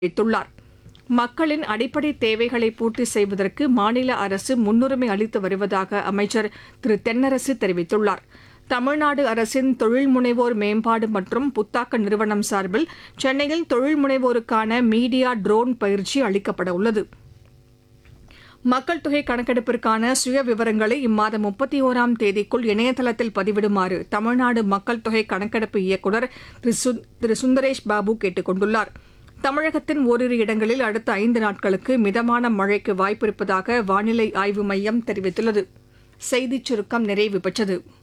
தெரிவித்துள்ளார் மக்களின் அடிப்படை தேவைகளை பூர்த்தி செய்வதற்கு மாநில அரசு முன்னுரிமை அளித்து வருவதாக அமைச்சர் திரு தென்னரசு தெரிவித்துள்ளார் தமிழ்நாடு அரசின் தொழில் முனைவோர் மேம்பாடு மற்றும் புத்தாக்க நிறுவனம் சார்பில் சென்னையில் தொழில் முனைவோருக்கான மீடியா ட்ரோன் பயிற்சி அளிக்கப்பட உள்ளது மக்கள் தொகை கணக்கெடுப்பிற்கான சுய விவரங்களை இம்மாதம் முப்பத்தி ஓராம் தேதிக்குள் இணையதளத்தில் பதிவிடுமாறு தமிழ்நாடு மக்கள் தொகை கணக்கெடுப்பு இயக்குநர் திரு சுந்- திரு சுந்தரேஷ் பாபு கேட்டுக் கொண்டுள்ளார் தமிழகத்தின் ஓரிரு இடங்களில் அடுத்த ஐந்து நாட்களுக்கு மிதமான மழைக்கு வாய்ப்பிருப்பதாக வானிலை ஆய்வு மையம் தெரிவித்துள்ளது செய்திச் சுருக்கம் நிறைவு பெற்றது